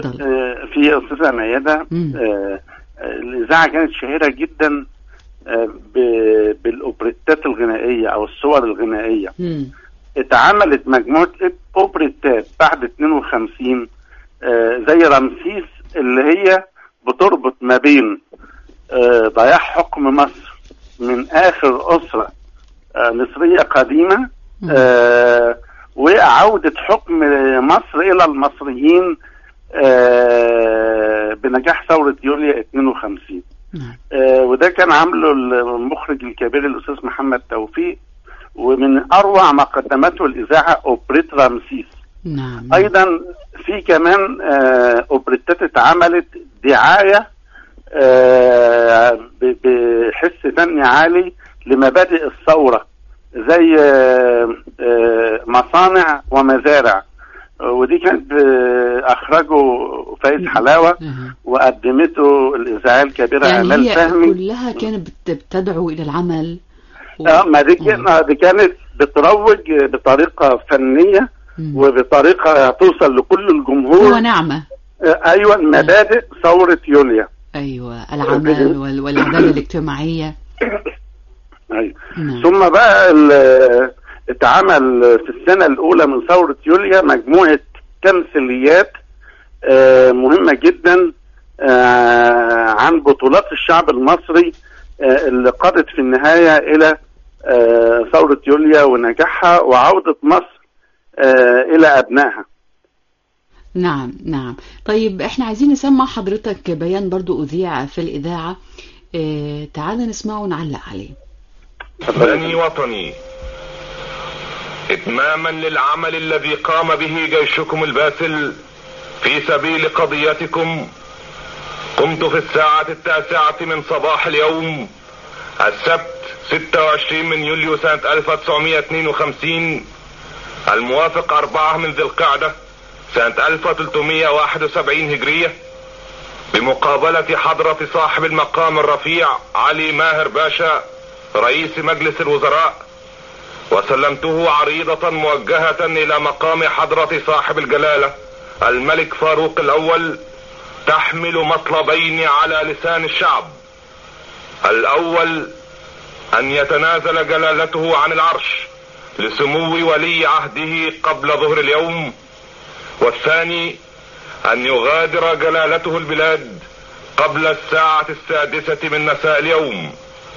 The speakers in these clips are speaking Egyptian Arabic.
اتفضل. آه، في استاذه ميادة مم. آه، آه، الاذاعه كانت شهيره جدا آه، ب- بالاوبريتات الغنائيه او الصور الغنائيه مم. اتعملت مجموعه اوبريتات بعد 52 آه، زي رمسيس اللي هي بتربط ما بين آه، ضياع حكم مصر من اخر اسره آه، مصريه قديمه مم. آه، وعوده حكم مصر الى المصريين آه، بنجاح ثوره يوليو 52 نعم آه، وده كان عامله المخرج الكبير الاستاذ محمد توفيق ومن اروع ما قدمته الاذاعه اوبريت رمسيس نعم ايضا في كمان آه، اوبريتات اتعملت دعايه آه، ب- بحس فني عالي لمبادئ الثوره زي آه، آه، مصانع ومزارع ودي كانت آه، اخرجه فايز حلاوه أها. وقدمته الاذاعيه الكبيره يعني امال هي فهمي كلها كانت بت- بتدعو إلى العمل و- اه ما دي كان- آه. دي كانت بتروج بطريقه فنيه مم. وبطريقه توصل لكل هو الجمهور نعمة آه، ايوه مبادئ ثوره يوليا أيوة العمل وال- والعدالة الاجتماعية أيوة. نعم ثم بقى ال- اتعمل في السنه الاولى من ثوره يوليا مجموعه تمثيليات آه، مهمه جدا آه، عن بطولات الشعب المصري آه، اللي قادت في النهايه الى آه، ثوره يوليا ونجاحها وعوده مصر آه، الى ابنائها نعم نعم طيب احنا عايزين نسمع حضرتك بيان برضو أذيع في الإذاعة اه تعال نسمعه ونعلق عليه بني وطني اتماما للعمل الذي قام به جيشكم الباسل في سبيل قضيتكم قمت في الساعة التاسعة من صباح اليوم السبت 26 من يوليو سنة 1952 الموافق أربعة من ذي القعدة سنة 1371 هجرية بمقابلة حضرة صاحب المقام الرفيع علي ماهر باشا رئيس مجلس الوزراء وسلمته عريضة موجهة إلى مقام حضرة صاحب الجلالة الملك فاروق الأول تحمل مطلبين على لسان الشعب الأول أن يتنازل جلالته عن العرش لسمو ولي عهده قبل ظهر اليوم والثاني أن يغادر جلالته البلاد قبل الساعة السادسة من مساء اليوم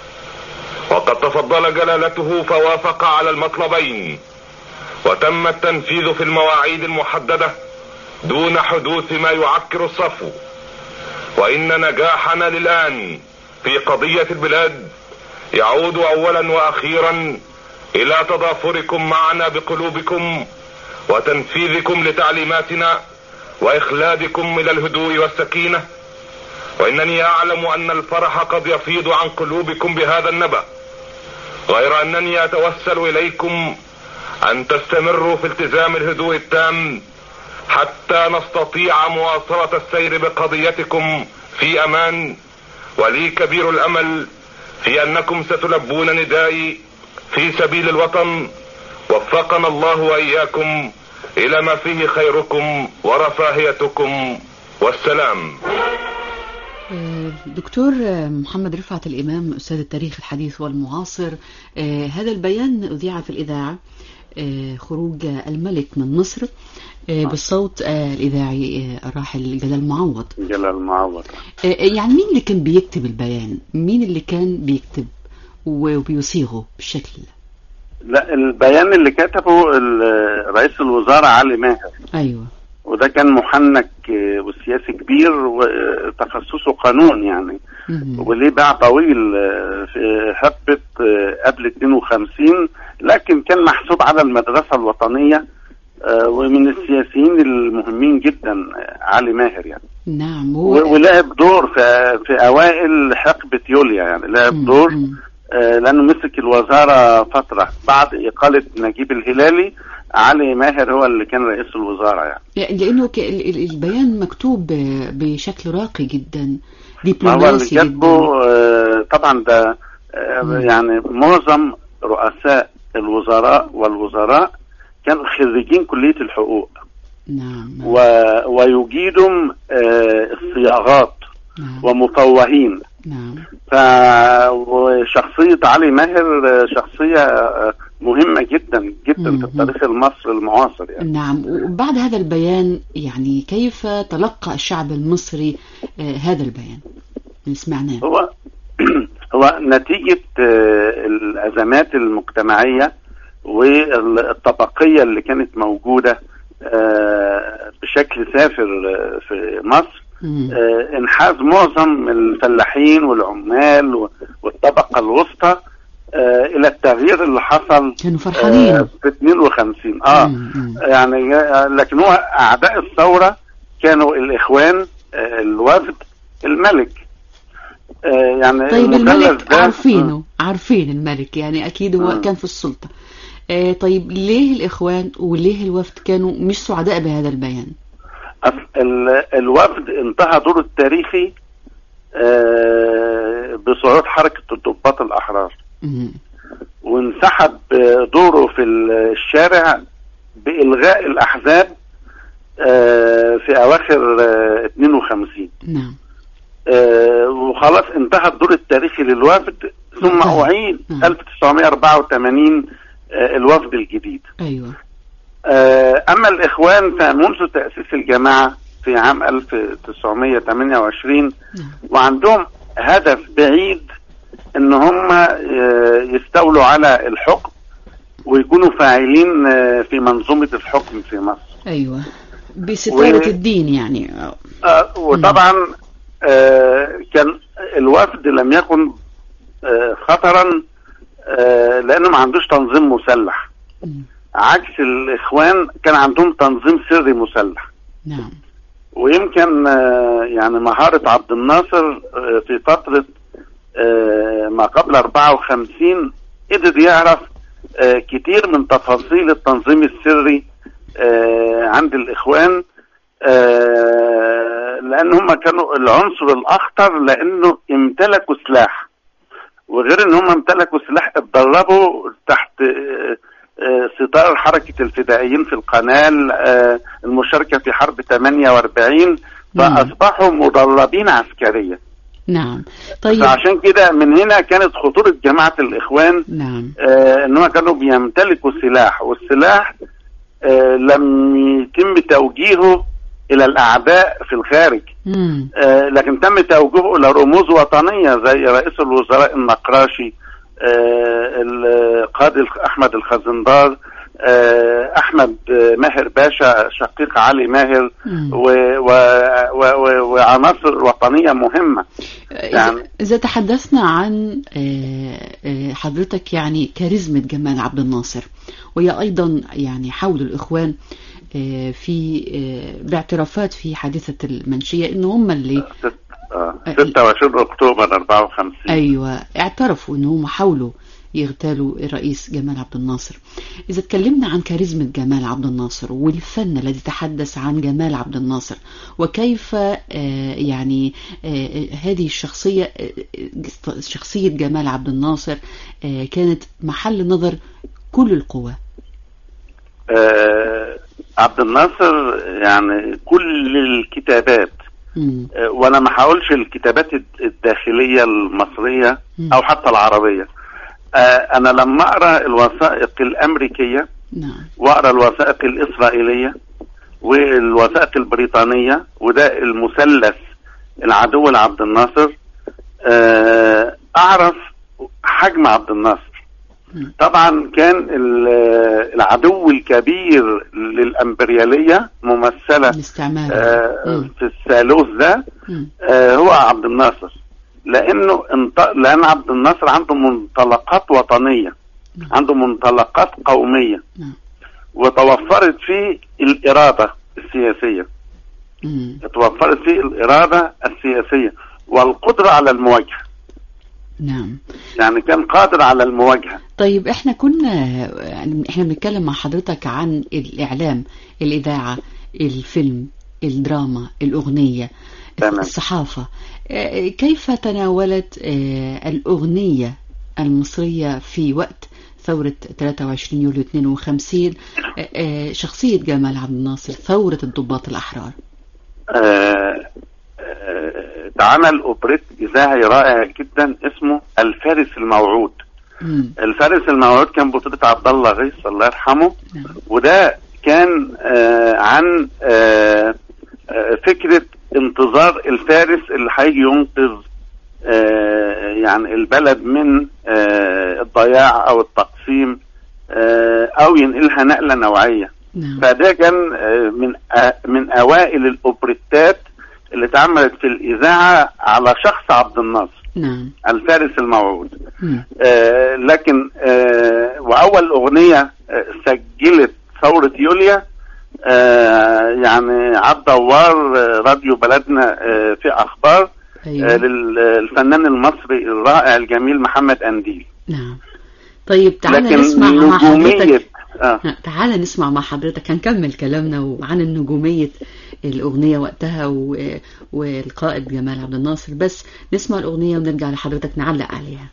وقد تفضل جلالته فوافق على المطلبين وتم التنفيذ في المواعيد المحددة دون حدوث ما يعكر الصفو وإن نجاحنا للآن في قضية البلاد يعود أولا وأخيرا إلى تضافركم معنا بقلوبكم وتنفيذكم لتعليماتنا وإخلادكم إلى الهدوء والسكينة وإنني أعلم أن الفرح قد يفيض عن قلوبكم بهذا النبأ غير أنني أتوسل إليكم أن تستمروا في التزام الهدوء التام حتى نستطيع مواصلة السير بقضيتكم في أمان ولي كبير الأمل في أنكم ستلبون ندائي في سبيل الوطن وفقنا الله وإياكم إلى ما فيه خيركم ورفاهيتكم والسلام آه، دكتور آه، محمد رفعت الإمام أستاذ التاريخ الحديث والمعاصر آه، هذا البيان أذيع في الإذاعة آه، خروج الملك من مصر آه، بالصوت آه، الإذاعي آه، الراحل جلال معوض جلال معوض آه، يعني مين اللي كان بيكتب البيان مين اللي كان بيكتب وبيصيغه بالشكل ده لا البيان اللي كتبه ال- رئيس الوزراء علي ماهر أيوة وده كان محنك آه، وسياسي كبير وتخصصه قانون يعني مهم. وليه باع طويل آه، في حقبة آه، قبل 52 لكن كان محسوب على المدرسة الوطنية آه، ومن السياسيين المهمين جدا آه، علي ماهر يعني نعم و- هو ولعب دور في, في أوائل حقبة يوليا يعني لعب مم. دور مم. آه، لأنه مسك الوزارة فترة بعد إقالة نجيب الهلالي علي ماهر هو اللي كان رئيس الوزراء يعني لأنه ك- ال- ال- البيان مكتوب ب- بشكل راقي جدا ما هو اللي دبلوماسي جدا كاتبه آه، طبعا ده آه، مم. يعني معظم رؤساء الوزراء والوزراء كانوا خريجين كلية الحقوق نعم و... ويجيدهم آه، الصياغات نعم ومفوهين نعم ف وشخصية علي ماهر آه، شخصية آه، مهمة جدا جدا مم. في التاريخ المصري المعاصر يعني نعم وبعد هذا البيان يعني كيف تلقى الشعب المصري آه، هذا البيان اللي سمعناه هو هو نتيجة آه، الأزمات المجتمعية والطبقية اللي كانت موجودة آه، بشكل سافر آه، في مصر مم. آه، انحاز معظم الفلاحين والعمال و- والطبقة الوسطى آه، إلى التغيير اللي حصل كانوا آه، فرحانين في 52 اه مم. مم. يعني آه، لكن هو أعداء الثورة كانوا الإخوان آه، الوفد الملك آه، يعني طيب المثلث الملك ده- عارفينه عارفين الملك يعني اكيد هو مم. كان في السلطة آه، طيب ليه الاخوان وليه الوفد كانوا مش سعداء بهذا البيان أص- ال- الوفد انتهى دوره التاريخي آه، بصعود حركة الضباط الأحرار مم. وانسحب آه، دوره في الشارع بإلغاء الأحزاب آه، في أواخر آه، 52 نعم آه، وخلاص انتهى الدور التاريخي للوفد ثم انتهى. أعيد مم. 1984 آه، الوفد الجديد ايوه آه، أما الإخوان فمنذ تأسيس الجماعة في عام 1928 نعم وعندهم هدف بعيد ان هم آه، يستولوا على الحكم ويكونوا فاعلين آه، في منظومة الحكم في مصر ايوه بستارة و- الدين يعني آه، آه، وطبعا آه، كان الوفد لم يكن آه، خطرا آه، لانه ما عندوش تنظيم مسلح مم. عكس الاخوان كان عندهم تنظيم سري مسلح نعم ويمكن آه، يعني مهارة عبد الناصر آه، في فترة آه، ما قبل 54 قدر يعرف آه، كتير من تفاصيل التنظيم السري آه، عند الإخوان آه، لأن هم كانوا العنصر الأخطر لأنه امتلكوا سلاح وغير ان هم امتلكوا سلاح اتدربوا تحت آه، آه، ستار حركة الفدائيين في القناة آه، المشاركة في حرب 48 فأصبحوا مدربين عسكريا نعم طيب فعشان كده من هنا كانت خطورة جماعة الإخوان نعم آه، ان هم كانوا بيمتلكوا سلاح والسلاح آه، لم يتم توجيهه إلى الأعداء في الخارج مم. آه، لكن تم توجيهه الى رموز وطنيه زي رئيس الوزراء النقراشي آه، القاضي الخ- احمد الخزندار آه، احمد آه، ماهر باشا شقيق علي ماهر مم. و- و- و- و- وعناصر وطنيه مهمه يعني- إذا- إذا تحدثنا عن آه، آه، حضرتك يعني كاريزمة جمال عبد الناصر وهي أيضا يعني حول الإخوان آه، في آه، باعترافات في حادثة المنشية إن هم اللي ست- آه، 26 اكتوبر 54 أيوة اعترفوا إن هم حاولوا يغتالوا الرئيس جمال عبد الناصر إذا تكلمنا عن كاريزمة جمال عبد الناصر والفن الذي تحدث عن جمال عبد الناصر وكيف آه، يعني آه، هذه الشخصية آه، شخصية جمال عبد الناصر آه، كانت محل نظر كل القوى آه، عبد الناصر يعني كل الكتابات مم. آه، وانا ما هقولش الكتابات الد- الداخليه المصريه مم. او حتى العربيه آه، انا لما اقرا الوثائق الامريكيه نعم واقرا الوثائق الاسرائيليه والوثائق البريطانيه وده المثلث العدو لعبد الناصر آه، اعرف حجم عبد الناصر مم. طبعا كان ال- العدو الكبير للامبرياليه ممثله الاستعمار آه، مم. في الثالوث ده مم. آه، هو عبد الناصر لانه انط... لان عبد الناصر عنده منطلقات وطنيه نعم. عنده منطلقات قوميه نعم. وتوفرت فيه الاراده السياسيه مم. توفرت فيه الاراده السياسيه والقدره على المواجهه نعم يعني كان قادر على المواجهه طيب احنا كنا يعني احنا بنتكلم مع حضرتك عن الإعلام الإذاعة الفيلم الدراما الأغنية تمام. الصحافة آه، كيف تناولت آه، الأغنية المصرية في وقت ثورة 23 يوليو 52 آه، آه، شخصية جمال عبد الناصر ثورة الضباط الأحرار آه، آه، اتعمل اوبريت اذاعي رائع جدا اسمه الفارس الموعود مم. الفارس الموعود كان بطولة عبد الله غيث الله يرحمه نعم. وده كان آه عن آه آه فكرة انتظار الفارس اللي هيجي ينقذ آه يعني البلد من آه الضياع او التقسيم آه او ينقلها نقلة نوعية نعم فده كان آه، من آه، من اوائل الاوبريتات اللي اتعملت في الاذاعه على شخص عبد الناصر نعم الفارس الموعود مم. آه، لكن آه، واول اغنيه آه، سجلت ثوره يوليا آه، يعني عبد دوار آه، راديو بلدنا آه، في اخبار آه، أيوة للفنان المصري الرائع الجميل محمد انديل نعم طيب تعالى لكن نسمع مع نجوميه حضرتك آه. تعالى نسمع مع حضرتك هنكمل كلامنا وعن النجومية الأغنية وقتها و... والقائد جمال عبد الناصر بس نسمع الأغنية ونرجع لحضرتك نعلق عليها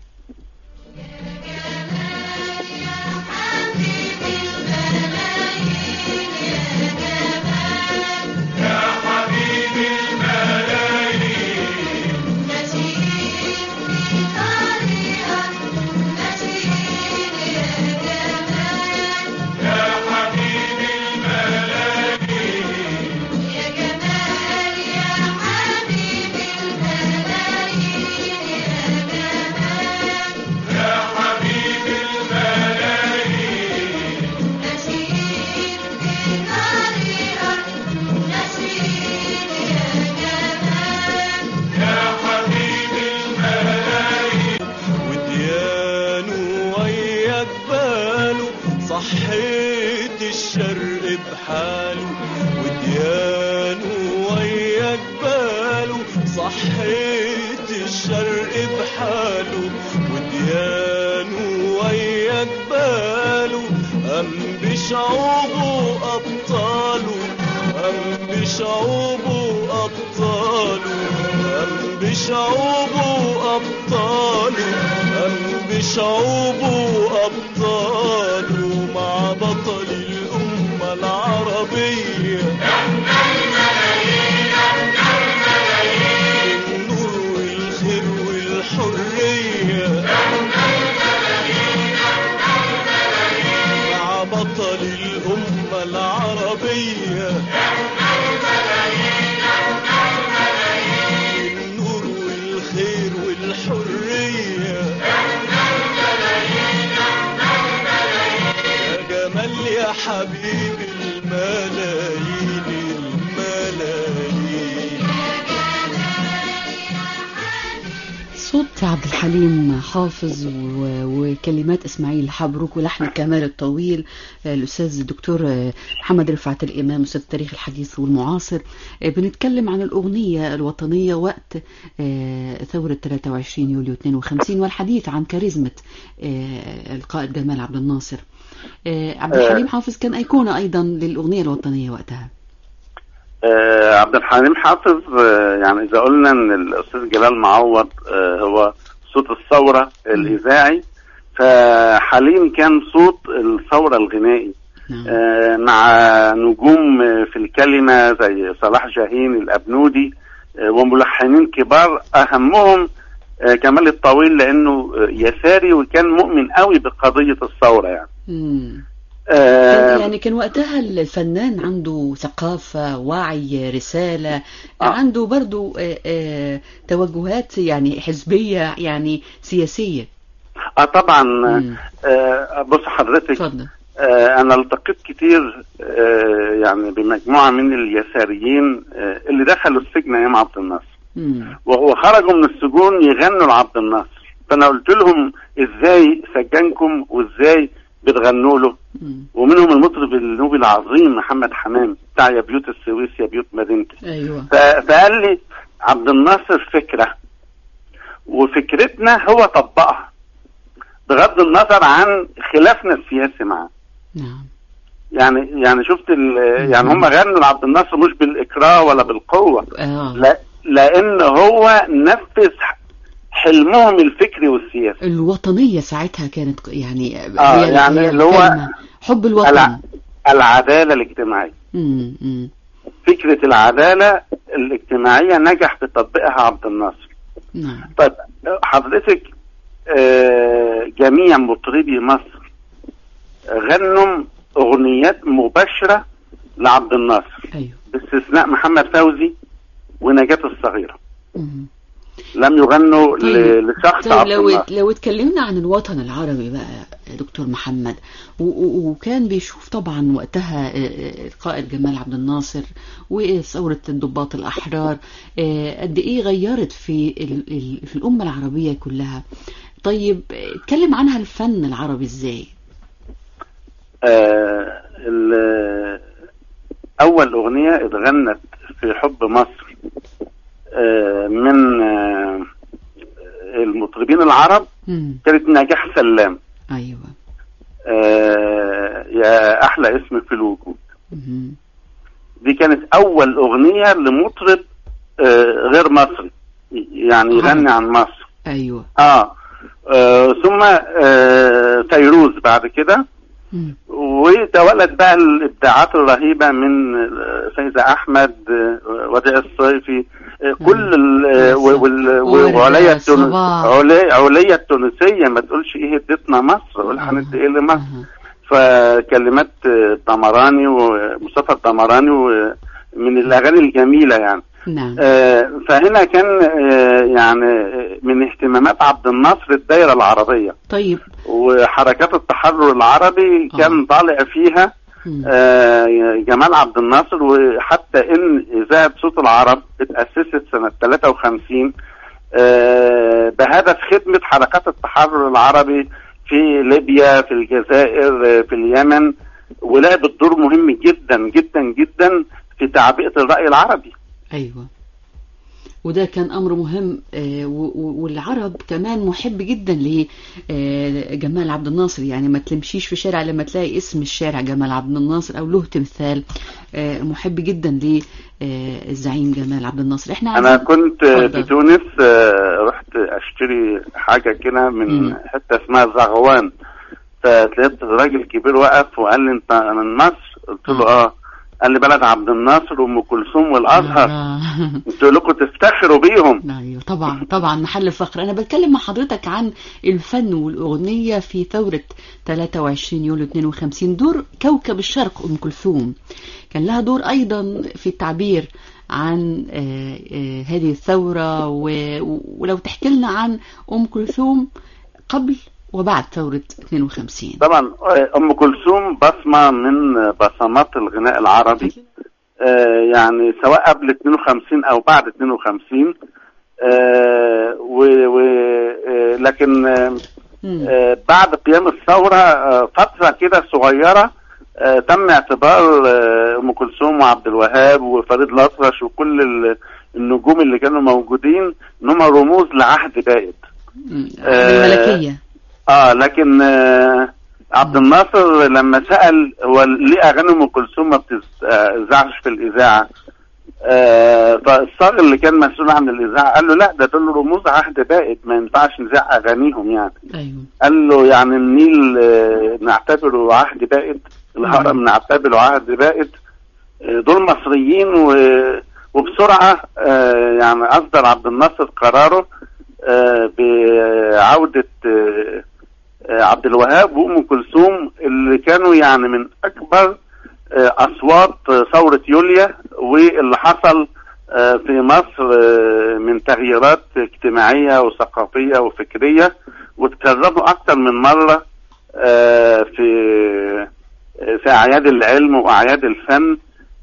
وديانه ويا جباله صحيت الشرق بحاله وديانه ويا جباله صحيت الشرق بحاله وديانه ويا جباله أم بشعوبه أبطاله أم بشعوبه أبطاله أم بشعوبه أبطاله أم بشعوبه أبطاله مع بطل الأمة العربية النور والخير والحرية مع بطل الأمة العربية النور والخير والحرية يا جمال يا حبيب الملايين الملايين صوت عبد الحليم حافظ و- وكلمات اسماعيل حبروك ولحن كمال الطويل آه، الاستاذ الدكتور آه، محمد رفعت الامام استاذ التاريخ الحديث والمعاصر آه، بنتكلم عن الاغنيه الوطنيه وقت آه، ثوره 23 يوليو 52 والحديث عن كاريزمه آه، القائد جمال عبد الناصر آه، عبد الحليم حافظ كان ايقونه ايضا للاغنيه الوطنيه وقتها آه، عبد الحليم حافظ آه، يعني اذا قلنا ان الاستاذ جلال معوض آه، هو صوت الثوره الاذاعي فحليم كان صوت الثوره الغنائي نعم آه، مع نجوم آه، في الكلمه زي صلاح جاهين الابنودي آه، وملحنين كبار اهمهم آه، كمال الطويل لانه آه، يساري وكان مؤمن قوي بقضيه الثوره يعني مم. آه، كان يعني كان وقتها الفنان عنده ثقافة وعي رسالة آه. عنده برضو آه، آه، توجهات يعني حزبية يعني سياسية اه طبعا مم. آه بص حضرتك اتفضل آه انا التقيت كتير آه يعني بمجموعه من اليساريين آه اللي دخلوا السجن ايام عبد الناصر مم. وخرجوا من السجون يغنوا لعبد الناصر فانا قلت لهم ازاي سجنكم وازاي بتغنوا له مم. ومنهم المطرب النوبي العظيم محمد حمام بتاع يا بيوت السويس يا بيوت مدينتي ايوه ف- فقال لي عبد الناصر فكرة وفكرتنا هو طبقها بغض النظر عن خلافنا السياسي معاه نعم يعني يعني شفت ال- يعني هم غنوا لعبد الناصر مش بالإكراه ولا بالقوة اه لا لأن هو نفذ حلمهم الفكري والسياسي الوطنية ساعتها كانت يعني آه، هي- يعني هي اللي هو الكلمة. حب الوطن الع- العدالة الاجتماعية مم، مم. فكرة العدالة الاجتماعية نجح في تطبيقها عبد الناصر نعم طيب حضرتك آه، جميع مطربي مصر غنوا اغنيات مباشره لعبد الناصر أيوه باستثناء محمد فوزي ونجاة الصغيره مم. لم يغنوا طيب. ل- لشخص طيب عبد لو الناصر لو اتكلمنا عن الوطن العربي بقى يا دكتور محمد و- و- وكان بيشوف طبعا وقتها آه، آه، القائد جمال عبد الناصر وثورة الضباط الأحرار آه، قد إيه غيرت في ال- ال- في الأمة العربية كلها طيب آه، اتكلم عنها الفن العربي إزاي آه، ال- اول اغنيه اتغنت في حب مصر آه، من آه، المطربين العرب مم. كانت نجاح سلام أيوه آه، يا احلى اسم في الوجود مم. دي كانت اول اغنيه لمطرب آه، غير مصري يعني يغني عن مصر أيوه اه, آه ثم آه فيروز بعد كده مم. وتولد بقى الابداعات الرهيبه من آه، فايزه احمد آه، وديع الصيفي آه، كل ال- آه، و- وال- وردة وعليا التونس صباح. عليا عليا التونسيه ما تقولش ايه ادتنا مصر ولا آه. هندي ايه لمصر أها. فكلمات آه، الدمراني ومصطفى الدمراني ومن الاغاني الجميله يعني نعم آه، فهنا كان آه، يعني آه، من اهتمامات عبد الناصر الدائره العربيه طيب وحركات التحرر العربي كان آه. طالع فيها مم. آه، جمال عبد الناصر وحتى ان اذاعه صوت العرب اتاسست سنه 53 آه، بهدف خدمه حركات التحرر العربي في ليبيا في الجزائر آه، في اليمن ولعبت دور مهم جدا جدا جدا في تعبئه الراي العربي ايوه وده كان امر مهم آه، و- و- والعرب كمان محب جدا لجمال عبد الناصر يعني ما تمشيش في شارع لما تلاقي اسم الشارع جمال عبد الناصر او له تمثال آه، محب جدا للزعيم جمال عبد الناصر احنا انا عايزين- كنت اتفضل. في تونس آه، رحت اشتري حاجه كده من مم. حته اسمها زغوان فتلاقيت راجل كبير وقف وقال لي انت من مصر قلت له اه قال لي بلد عبد الناصر وام كلثوم والازهر آه. قلت لكم تفتخروا بيهم ايوه طبعا طبعا محل فخر انا بتكلم مع حضرتك عن الفن والاغنيه في ثوره 23 يوليو 52 دور كوكب الشرق ام كلثوم كان لها دور ايضا في التعبير عن آه، آه، هذه الثوره و- ولو تحكي لنا عن ام كلثوم قبل وبعد ثوره 52 طبعا آه، ام كلثوم بصمه من بصمات الغناء العربي آه، يعني سواء قبل 52 او بعد 52 آه، و و آه، لكن آه، مم. آه، بعد قيام الثورة آه، فترة كده صغيرة آه، تم اعتبار آه، أم كلثوم وعبد الوهاب وفريد الأطرش وكل ال- النجوم اللي كانوا موجودين إن هم رموز لعهد بائد مم. آه، الملكيه اه لكن آه عبد الناصر لما سأل هو ليه أغاني أم كلثوم ما بتذاعش في الإذاعة آه فالصاغ اللي كان مسؤول عن الإذاعة قال له لا ده دول رموز عهد بائد ما ينفعش نذاع أغانيهم يعني ايوه قال له يعني النيل آه، نعتبره عهد بائد الهرم نعتبره عهد بائد آه، دول مصريين و- وبسرعة آه، يعني أصدر عبد الناصر قراره آه، بعودة آه، آه، عبد الوهاب وأم كلثوم اللي كانوا يعني من أكبر آه، أصوات آه، ثورة يوليا واللي حصل آه، في مصر آه، من تغييرات اجتماعية وثقافية وفكرية وتكرروا أكثر من مرة آه، في في أعياد العلم وأعياد الفن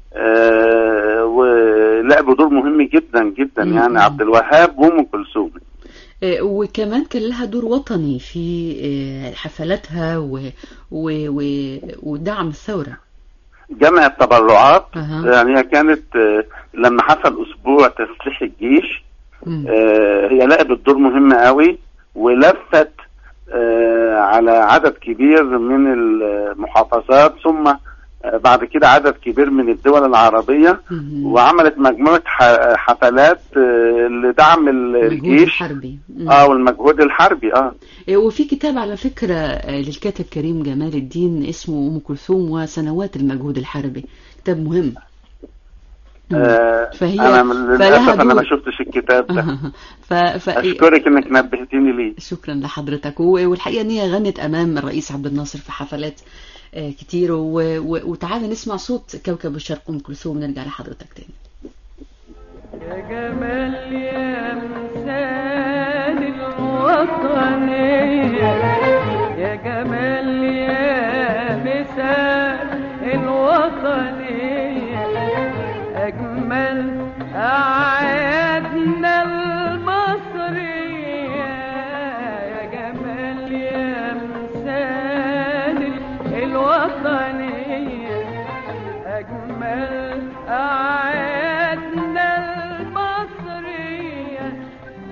آه، ولعبوا دور مهم جدا جدا مم. يعني عبد الوهاب وأم كلثوم آه، وكمان كان لها دور وطني في آه، حفلاتها و... و... و... ودعم الثورة جمع التبرعات أها. يعني هي كانت آه، لما حصل أسبوع تسليح الجيش مم. آه، هي لعبت دور مهم قوي ولفت آه، على عدد كبير من المحافظات ثم آه، بعد كده عدد كبير من الدول العربية مم. وعملت مجموعة ح- حفلات آه، لدعم ال- المجهود الجيش الحربي مم. اه والمجهود الحربي اه إيه، وفي كتاب على فكرة آه، للكاتب كريم جمال الدين اسمه أم كلثوم وسنوات المجهود الحربي كتاب مهم مم. آه، فهي- انا من- فلها للاسف انا ما دور. شفتش الكتاب ده ف... ف... اشكرك انك نبهتيني ليه شكرا لحضرتك و- والحقيقة ان هي غنت امام الرئيس عبد الناصر في حفلات آه، كتير و... و... وتعالى نسمع صوت كوكب الشرق ام كلثوم ونرجع لحضرتك تاني يا جمال يا مثال الوطنية يا جمال يا مثال الوطنية أجمل أعيادنا المصرية يا جمال يا مثال الوطنية أجمل أعيادنا المصرية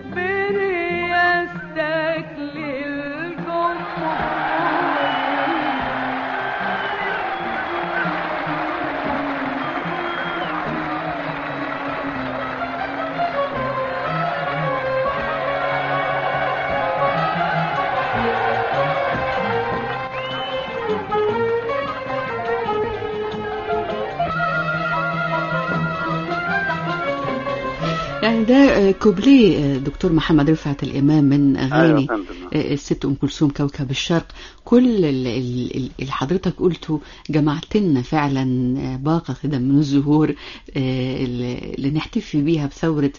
برياستك للجمهور يعني ده آه، كوبليه آه، دكتور محمد رفعت الامام من ايوه اغاني يا فندم آه، الست ام كلثوم كوكب الشرق كل ال- ال- ال- اللي حضرتك قلته جمعت لنا فعلا آه، باقه كده من الزهور آه، اللي اللي نحتفي بيها بثوره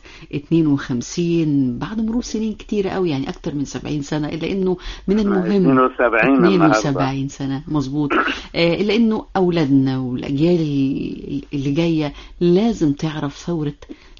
52 بعد مرور سنين كتيره قوي يعني اكتر من 70 سنه الا انه من المهم 72 النهارده 72 سنة مظبوط آه، إلا إنه أولادنا والأجيال ال- اللي جاية لازم تعرف ثورة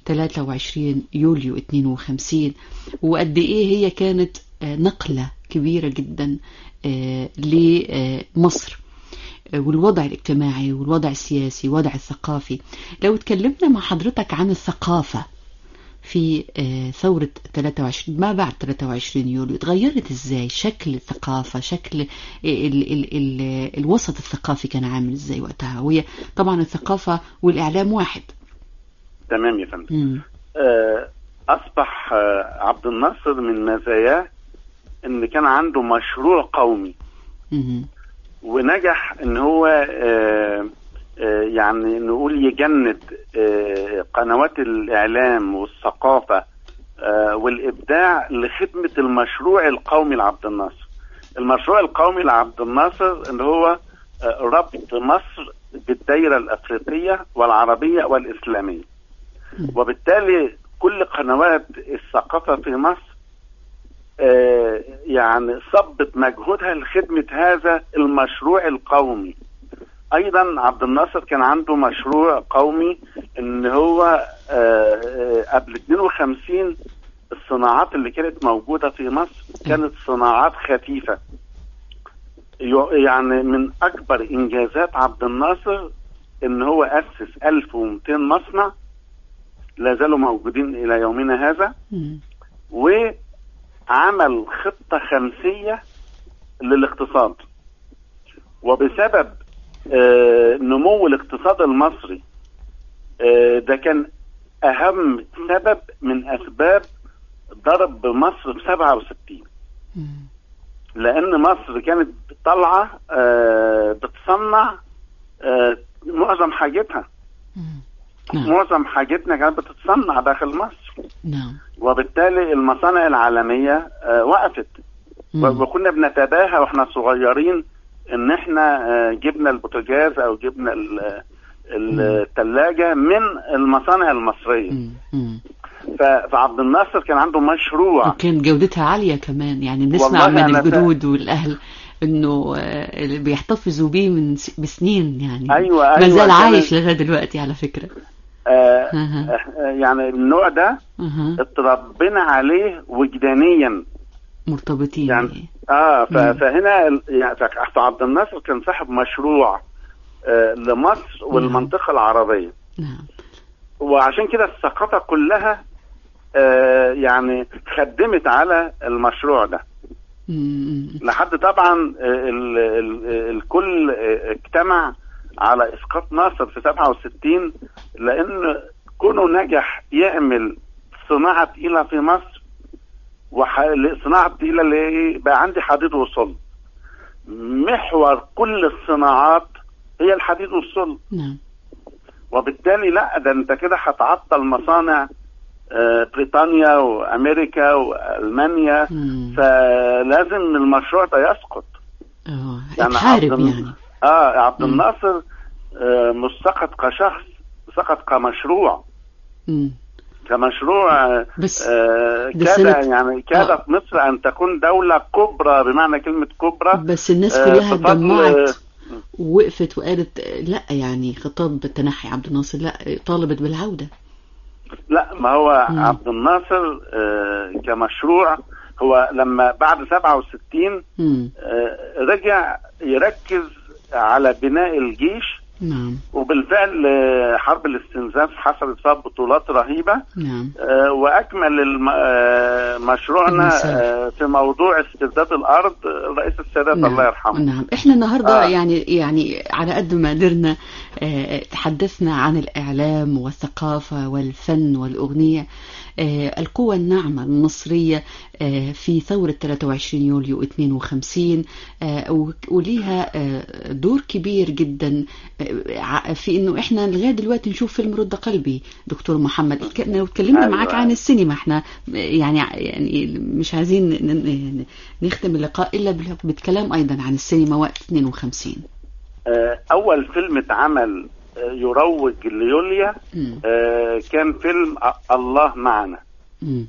23 يوليو 52 وقد إيه هي كانت آه، نقلة كبيرة جدا آه، لمصر آه، والوضع الاجتماعي والوضع السياسي والوضع الثقافي لو اتكلمنا مع حضرتك عن الثقافة في آه، ثورة 23 ما بعد 23 يوليو اتغيرت ازاي شكل الثقافة شكل ال ال ال الوسط الثقافي كان عامل ازاي وقتها وهي طبعا الثقافة والإعلام واحد تمام يا فندم مم. آه، اصبح آه، عبد الناصر من مزاياه ان كان عنده مشروع قومي مم. ونجح ان هو آه، آه، يعني نقول يجند آه، قنوات الاعلام والثقافه آه، والابداع لخدمه المشروع القومي لعبد الناصر. المشروع القومي لعبد الناصر ان هو آه، ربط مصر بالدائره الافريقيه والعربيه والاسلاميه. وبالتالي كل قنوات الثقافه في مصر آه، يعني صبت مجهودها لخدمه هذا المشروع القومي. ايضا عبد الناصر كان عنده مشروع قومي ان هو آه، آه، قبل 52 الصناعات اللي كانت موجوده في مصر كانت صناعات خفيفه يع- يعني من اكبر انجازات عبد الناصر ان هو اسس 1200 مصنع لا زالوا موجودين الى يومنا هذا مم. وعمل خطة خمسية للاقتصاد وبسبب آه، نمو الاقتصاد المصري آه، ده كان أهم سبب من أسباب ضرب مصر في 67 مم. لأن مصر كانت طالعة آه، بتصنع آه، معظم حاجتها مم. نعم معظم حاجتنا كانت بتتصنع داخل مصر نعم وبالتالي المصانع العالمية آه، وقفت مم. و- وكنا بنتباهى واحنا صغيرين ان احنا آه، جبنا البوتاجاز او جبنا ال- ال- الثلاجة من المصانع المصرية مم. مم. ف- فعبد الناصر كان عنده مشروع وكان جودتها عالية كمان يعني بنسمع والله من أنا فا- الجدود والأهل انه آه، اللي بيحتفظوا بيه من س- بسنين يعني أيوة، ما أيوة، زال كانت- عايش لغايه دلوقتي على فكره آه، أها. آه، يعني النوع ده أها. اتربينا عليه وجدانيا مرتبطين يعني بيه. اه ف- مم. فهنا ال- يعني ف- فعبد الناصر كان صاحب مشروع آه، لمصر والمنطقة العربية نعم وعشان كده الثقافة كلها آه، يعني خدمت على المشروع ده مم. لحد طبعا آه، ال- ال- الكل آه، اجتمع على اسقاط ناصر في 67 لان كونه نجح يعمل صناعه تقيله في مصر وح... صناعه تقيله اللي هي بقى عندي حديد وصلب محور كل الصناعات هي الحديد والصلب نعم وبالتالي لا ده انت كده هتعطل مصانع آه، بريطانيا وامريكا والمانيا مم. فلازم المشروع ده يسقط اه يعني اتحارب عبد- يعني اه عبد مم. الناصر آه، مش سقط كشخص سقط كمشروع مم. كمشروع آه، بس آه، ده كاد سنة- يعني كادت آه. مصر ان تكون دوله كبرى بمعنى كلمه كبرى بس الناس آه، كلها بفضل- اتجمعت ووقفت وقالت آه، لا يعني خطاب تنحي عبد الناصر لا طالبت بالعودة لا ما هو مم. عبد الناصر آه، كمشروع هو لما بعد 67 مم. آه، رجع يركز على بناء الجيش نعم وبالفعل آه، حرب الاستنزاف حصلت فيها بطولات رهيبة نعم آه، واكمل الم- آه، مشروعنا المثال. آه، في موضوع استرداد الارض آه، رئيس السادات الله يرحمه نعم احنا النهارده آه. يعني يعني على قد ما قدرنا آه، تحدثنا عن الاعلام والثقافه والفن والاغنيه آه، القوة الناعمة المصرية آه، في ثورة 23 يوليو 52 آه، و- وليها آه، دور كبير جدا آه، ع- في انه احنا لغاية دلوقتي نشوف فيلم رد قلبي دكتور محمد اتك- لو اتكلمنا أيوة. معاك عن السينما احنا يعني يعني مش عايزين ن- ن- نختم اللقاء الا بال- بالكلام ايضا عن السينما وقت 52 آه، اول فيلم اتعمل آه، يروج ليوليا مم. آه، كان فيلم أ- الله معنا مم.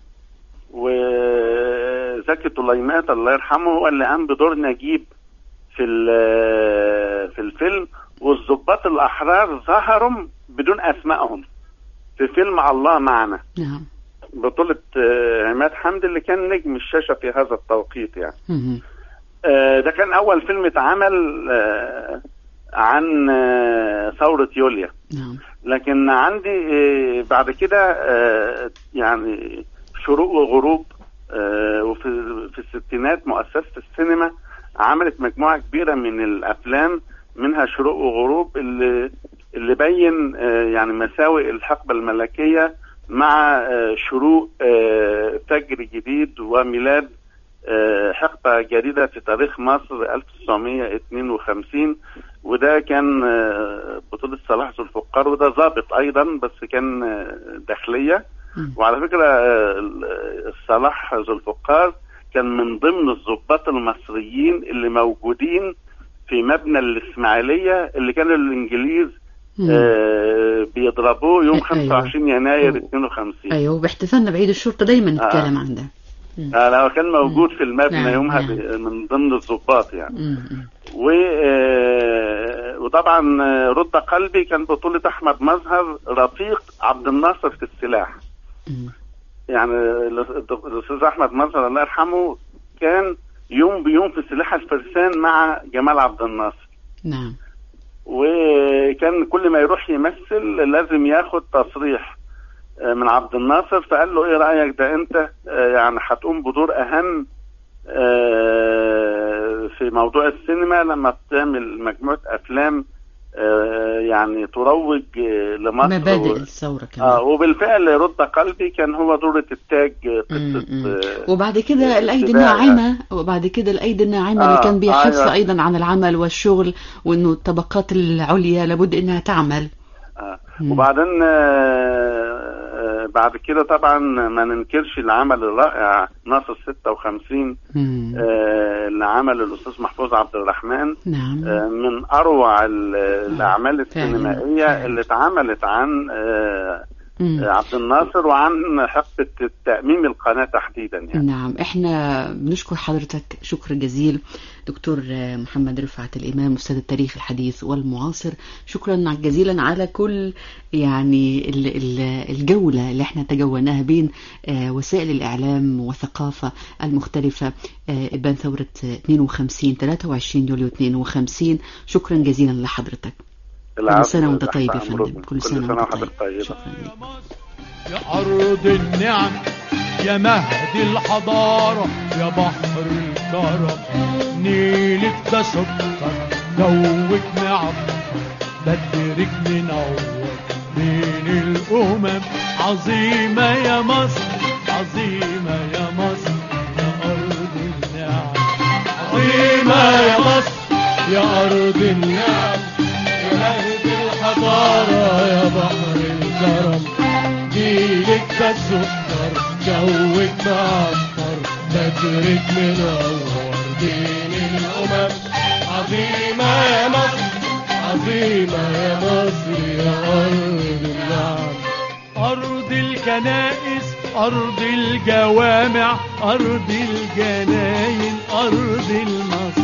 وزكي طليمات الله يرحمه هو اللي قام بدور نجيب في ال- في الفيلم والضباط الاحرار ظهروا بدون اسمائهم في فيلم الله معنا نعم بطولة آه، عماد حمدي اللي كان نجم الشاشة في هذا التوقيت يعني مم. آه، ده كان أول فيلم اتعمل آه، عن آه، ثورة يوليا نعم لكن عندي آه، بعد كده آه، يعني شروق وغروب آه، وفي في الستينات مؤسسة السينما عملت مجموعة كبيرة من الأفلام منها شروق وغروب اللي اللي بين آه، يعني مساوئ الحقبة الملكية مع آه، شروق آه، فجر جديد وميلاد آه، حقبة جديدة في تاريخ مصر 1952 وده كان آه، بطولة صلاح ذو الفقار وده ضابط أيضا بس كان آه، داخلية مم. وعلى فكرة آه، صلاح ذو الفقار كان من ضمن الضباط المصريين اللي موجودين في مبنى الإسماعيلية اللي كانوا الإنجليز مم. آه، بيضربوه يوم أيوة. 25 يناير أيوة. 52 ايوه باحتفالنا بعيد الشرطة دايما نتكلم عن ده مم. آه، لو كان موجود في المبنى نعم، يومها نعم. ب- من ضمن الضباط يعني مم. مم. و آه، وطبعا آه، رد قلبي كان بطولة أحمد مظهر رفيق عبد الناصر في السلاح مم. يعني الأستاذ أحمد مظهر الله يرحمه كان يوم بيوم في سلاح الفرسان مع جمال عبد الناصر نعم وكان كل ما يروح يمثل لازم ياخد تصريح آه، من عبد الناصر فقال له ايه رايك ده انت آه، يعني هتقوم بدور اهم آه، في موضوع السينما لما بتعمل مجموعه افلام آه، يعني تروج آه، لمصر مبادئ و- الثورة كمان اه وبالفعل رد قلبي كان هو دورة التاج آه، مم. قصه مم. آه، وبعد كده الايدي اتباع. الناعمه وبعد كده الايدي الناعمه اللي آه، كان بيحث أيوة. ايضا عن العمل والشغل وانه الطبقات العليا لابد انها تعمل آه. مم. وبعدين آه، آه، بعد كده طبعا ما ننكرش العمل الرائع ناصر 56 مم. آه، اللي عمل الاستاذ محفوظ عبد الرحمن نعم آه، من اروع ال- الاعمال فعلاً، السينمائيه فعلاً. اللي اتعملت عن آه، مم. آه، عبد الناصر وعن حقبه تاميم القناه تحديدا يعني نعم احنا بنشكر حضرتك شكر جزيل دكتور محمد رفعت الإمام أستاذ التاريخ الحديث والمعاصر شكرا جزيلا على كل يعني ال- ال- الجولة اللي احنا تجولناها بين آه، وسائل الإعلام والثقافة المختلفة آه، إبان ثورة 52 23 يوليو 52 شكرا جزيلا لحضرتك كل العفو، سنة وانت تحت طيب يا أمركم. فندم كل سنة وانت وحضرتك طيب طيب شكرا لك يا أرض النعم يا مهد الحضارة يا بحر الكرم نيلك ده سكر دوك نعم بدرك منور بين الأمم عظيمة يا مصر عظيمة يا مصر يا أرض النعم عظيمة يا مصر يا أرض النعم يا مهد الحضارة يا بحر الكرم جيلك ده السكر جوك معطر بدرك منور بين الأمم عظيمة يا مصر عظيمة يا مصر يا أرض النعم أرض الكنائس أرض الجوامع أرض الجناين أرض المصر